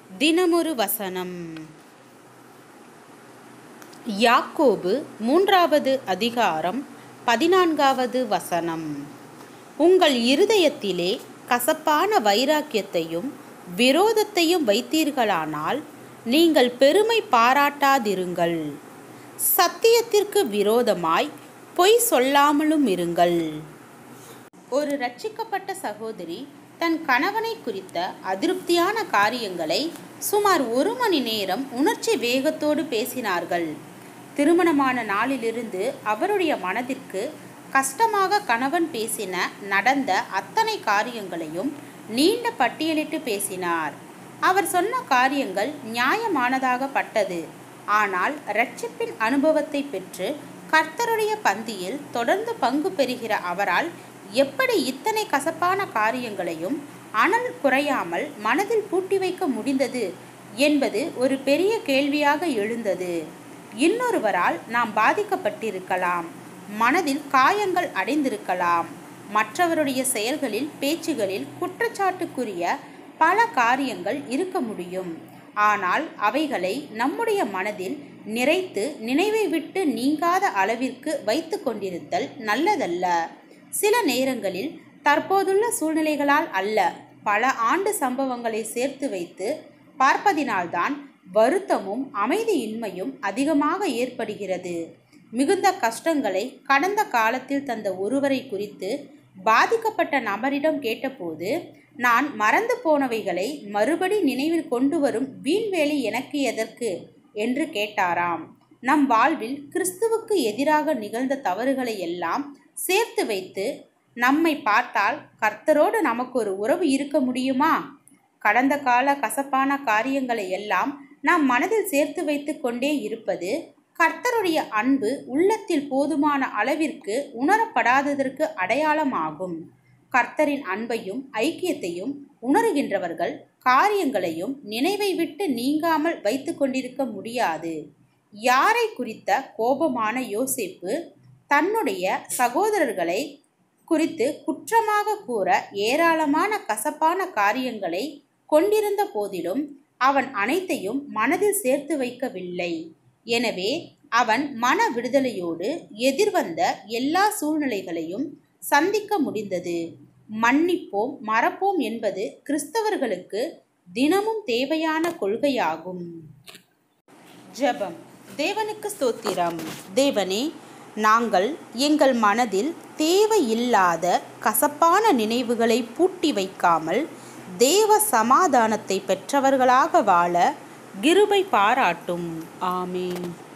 தினமொரு வசனம் யாக்கோபு மூன்றாவது அதிகாரம் பதினான்காவது வசனம் உங்கள் இருதயத்திலே கசப்பான வைராக்கியத்தையும் விரோதத்தையும் வைத்தீர்களானால் நீங்கள் பெருமை பாராட்டாதிருங்கள் சத்தியத்திற்கு விரோதமாய் பொய் சொல்லாமலும் இருங்கள் ஒரு ரட்சிக்கப்பட்ட சகோதரி தன் கணவனை குறித்த அதிருப்தியான காரியங்களை சுமார் ஒரு மணி நேரம் உணர்ச்சி வேகத்தோடு பேசினார்கள் திருமணமான நாளிலிருந்து அவருடைய மனதிற்கு கஷ்டமாக கணவன் பேசின நடந்த அத்தனை காரியங்களையும் நீண்ட பட்டியலிட்டு பேசினார் அவர் சொன்ன காரியங்கள் நியாயமானதாக பட்டது ஆனால் ரட்சிப்பின் அனுபவத்தை பெற்று கர்த்தருடைய பந்தியில் தொடர்ந்து பங்கு பெறுகிற அவரால் எப்படி இத்தனை கசப்பான காரியங்களையும் அனல் குறையாமல் மனதில் பூட்டி வைக்க முடிந்தது என்பது ஒரு பெரிய கேள்வியாக எழுந்தது இன்னொருவரால் நாம் பாதிக்கப்பட்டிருக்கலாம் மனதில் காயங்கள் அடைந்திருக்கலாம் மற்றவருடைய செயல்களில் பேச்சுகளில் குற்றச்சாட்டுக்குரிய பல காரியங்கள் இருக்க முடியும் ஆனால் அவைகளை நம்முடைய மனதில் நிறைத்து நினைவை விட்டு நீங்காத அளவிற்கு வைத்து கொண்டிருத்தல் நல்லதல்ல சில நேரங்களில் தற்போதுள்ள சூழ்நிலைகளால் அல்ல பல ஆண்டு சம்பவங்களை சேர்த்து வைத்து பார்ப்பதினால்தான் வருத்தமும் அமைதியின்மையும் அதிகமாக ஏற்படுகிறது மிகுந்த கஷ்டங்களை கடந்த காலத்தில் தந்த ஒருவரை குறித்து பாதிக்கப்பட்ட நபரிடம் கேட்டபோது நான் மறந்து போனவைகளை மறுபடி நினைவில் கொண்டு வரும் வீண்வேலை எனக்கு எதற்கு என்று கேட்டாராம் நம் வாழ்வில் கிறிஸ்துவுக்கு எதிராக நிகழ்ந்த தவறுகளை எல்லாம் சேர்த்து வைத்து நம்மை பார்த்தால் கர்த்தரோடு நமக்கு ஒரு உறவு இருக்க முடியுமா கடந்த கால கசப்பான காரியங்களை எல்லாம் நாம் மனதில் சேர்த்து வைத்து கொண்டே இருப்பது கர்த்தருடைய அன்பு உள்ளத்தில் போதுமான அளவிற்கு உணரப்படாததற்கு அடையாளமாகும் கர்த்தரின் அன்பையும் ஐக்கியத்தையும் உணர்கின்றவர்கள் காரியங்களையும் நினைவை விட்டு நீங்காமல் வைத்து கொண்டிருக்க முடியாது யாரை குறித்த கோபமான யோசிப்பு தன்னுடைய சகோதரர்களை குறித்து குற்றமாக கூற ஏராளமான கசப்பான காரியங்களை கொண்டிருந்த போதிலும் அவன் அனைத்தையும் மனதில் சேர்த்து வைக்கவில்லை எனவே அவன் மன விடுதலையோடு எதிர்வந்த எல்லா சூழ்நிலைகளையும் சந்திக்க முடிந்தது மன்னிப்போம் மறப்போம் என்பது கிறிஸ்தவர்களுக்கு தினமும் தேவையான கொள்கையாகும் ஜெபம் தேவனுக்கு ஸ்தோத்திரம் தேவனே நாங்கள் எங்கள் மனதில் தேவையில்லாத கசப்பான நினைவுகளை பூட்டி வைக்காமல் தேவ சமாதானத்தை பெற்றவர்களாக வாழ கிருபை பாராட்டும் ஆமீன்